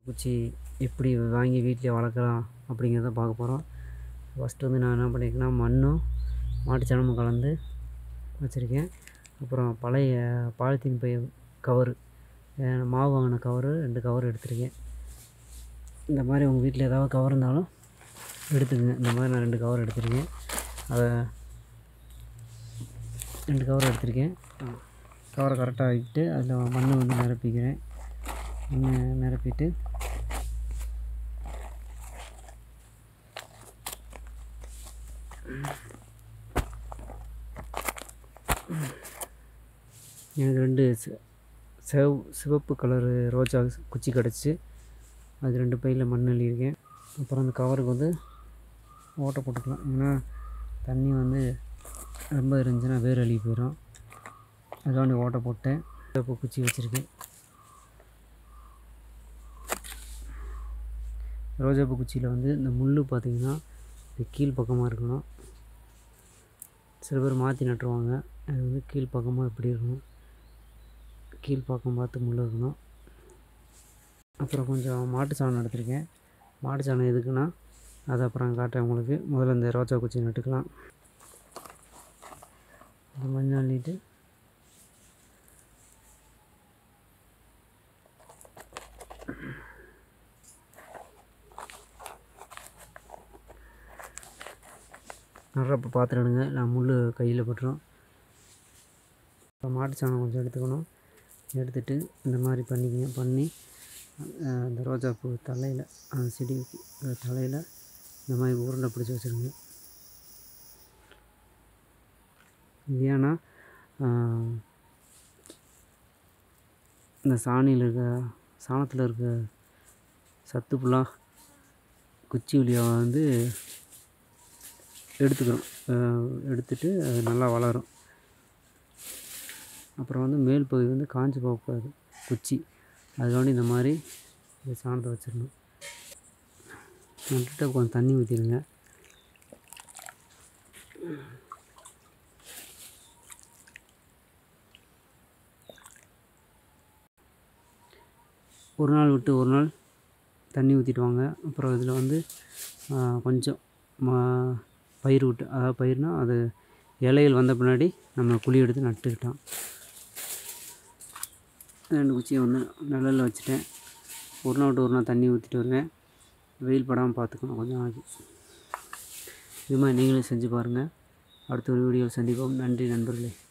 குச்சி எப்படி வாங்கி வீட்டிலே வளர்க்கலாம் அப்படிங்கிறத பார்க்க போகிறோம் ஃபஸ்ட்டு வந்து நான் என்ன பண்ணியிருக்கேன்னா மண்ணும் மாட்டுச்சாணமும் கலந்து வச்சுருக்கேன் அப்புறம் பழைய பாலித்தீன் பை கவரு மாவு வாங்கின கவரு ரெண்டு கவர் எடுத்திருக்கேன் இந்த மாதிரி உங்கள் வீட்டில் ஏதாவது கவர் இருந்தாலும் எடுத்துக்கங்க இந்த மாதிரி நான் ரெண்டு கவர் எடுத்திருக்கேன் அதை ரெண்டு கவர் எடுத்திருக்கேன் கவரை கரெக்டாக வைக்கிட்டு அதில் மண்ணை வந்து நிரப்பிக்கிறேன் மண்ணை நிரப்பிட்டு எனக்கு ரெண்டு செ- செவ் சிவப்பு கலரு ரோஜா குச்சி கிடச்சி அது ரெண்டு பையில் மண் அள்ளியிருக்கேன் அப்புறம் அந்த கவருக்கு வந்து ஓட்டை போட்டுக்கலாம் ஏன்னா தண்ணி வந்து ரொம்ப இருந்துச்சுன்னா வேர் அழுகி போயிடும் அதுக்காண்டி ஓட்டை போட்டேன் சிவப்பு குச்சி வச்சுருக்கேன் ரோஜாப்பூ குச்சியில் வந்து இந்த முள் பார்த்திங்கன்னா இது கீழ் பக்கமாக இருக்கணும் சில பேர் மாற்றி நட்டுருவாங்க அது வந்து கீழ் பக்கமாக இப்படி இருக்கணும் கீழ் பக்கம் பார்த்து முள் இருக்கணும் அப்புறம் கொஞ்சம் மாட்டு சாணம் எடுத்திருக்கேன் மாட்டு சாணம் எதுக்குன்னா அதை அப்புறம் காட்டுறேன் உங்களுக்கு முதல்ல இந்த ரோஜா குச்சி நட்டுக்கலாம் இந்த மண் அள்ளிட்டு நடுறப்ப பார்த்துடுங்க நான் முள் கையில் பட்டுரும் இப்போ மாட்டு சாணம் கொஞ்சம் எடுத்துக்கணும் எடுத்துட்டு இந்த மாதிரி பண்ணிக்கங்க பண்ணி அஹ், அந்த ரோஜாப்பூ தலையில் அந்த செடி தலையில் இந்த மாதிரி உருண்டை பிடிச்சி வச்சுருங்க இது ஏன்னா ஆஹ், இந்த சாணியில் இருக்க சாணத்தில் இருக்க சத்து ஃபுல்லாக குச்சி வழியாக வந்து எடுத்துக்கிறோம் ஆஹ், எடுத்துட்டு அது நல்லா வளரும் அப்புறம் வந்து மேல் பகுதி வந்து காஞ்சி போகக்கூடாது குச்சி அதுக்காண்டி இந்த மாதிரி இந்த சாணத்தை வச்சிடணும் நட்டுட்டு கொஞ்சம் தண்ணி ஊற்றிடுங்க ஒரு நாள் விட்டு ஒரு நாள் தண்ணி ஊற்றிட்டு வாங்க அப்புறம் இதில் வந்து ஆ, கொஞ்சம் மா பயிர் விட்டு அதாவது பயிர்னால் அது இலைகள் வந்த பின்னாடி நம்ம குழி எடுத்து நட்டுக்கிட்டோம் ரெண்டு குச்சியை வந்து நிழல்ல வச்சுட்டேன் ஒரு நாள் விட்டு ஒரு நாள் தண்ணி ஊற்றிட்டு வருவேன் வெயில் படாமல் பார்த்துக்கணும் கொஞ்சம் நாளைக்கு இது மாதிரி நீங்களும் செஞ்சு பாருங்கள் அடுத்த ஒரு வீடியோவில் சந்திப்போம் நன்றி நண்பர்களே